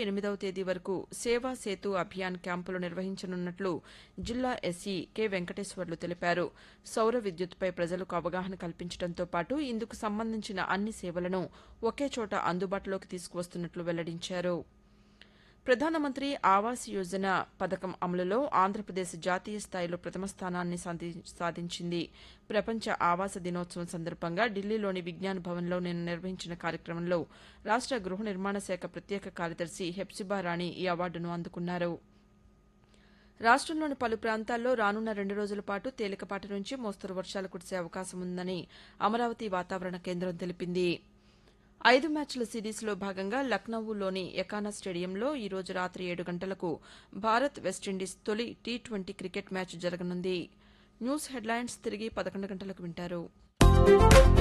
ఎనిమిదవ తేదీ వరకు సేవా సేతు అభియాన్ క్యాంపులు నిర్వహించనున్నట్లు జిల్లా ఎస్సీ కె వెంకటేశ్వర్లు తెలిపారు సౌర విద్యుత్పై ప్రజలకు అవగాహన కల్పించడంతో పాటు ఇందుకు సంబంధించిన అన్ని సేవలను ఒకే చోట అందుబాటులోకి తీసుకువస్తున్నట్లు వెల్లడించారు ప్రధానమంత్రి ఆవాస్ యోజన పథకం అమలులో ఆంధ్రప్రదేశ్ జాతీయ స్థాయిలో ప్రథమ స్థానాన్ని సాధి- సాధించింది ప్రపంచ ఆవాస దినోత్సవం సందర్భంగా ఢిల్లీలోని విజ్ఞాన్ భవన్లో నిన్న నిర్వహించిన కార్యక్రమంలో రాష్ట గృహ నిర్మాణ శాఖ ప్రత్యేక కార్యదర్శి హెప్సిబా రాణి ఈ అవార్డును అందుకున్నారు రాష్ట్రంలోని పలు ప్రాంతాల్లో రానున్న రెండు రోజుల పాటు తేలికపాటి నుంచి మోస్తరు వర్షాలు కురిసే అవకాశం ఉందని అమరావతి వాతావరణ కేంద్రం తెలిపింది ఐదు మ్యాచ్ల సిరీస్లో భాగంగా లక్నవూలోని ఎకానా స్టేడియంలో ఈ రోజు రాత్రి ఏడు గంటలకు భారత్ వెస్టిండీస్ తొలి టీ ట్వంటీ క్రికెట్ మ్యాచ్ జరగనుంది న్యూస్ హెడ్లైన్స్ తిరిగి పదకొండు గంటలకు వింటారు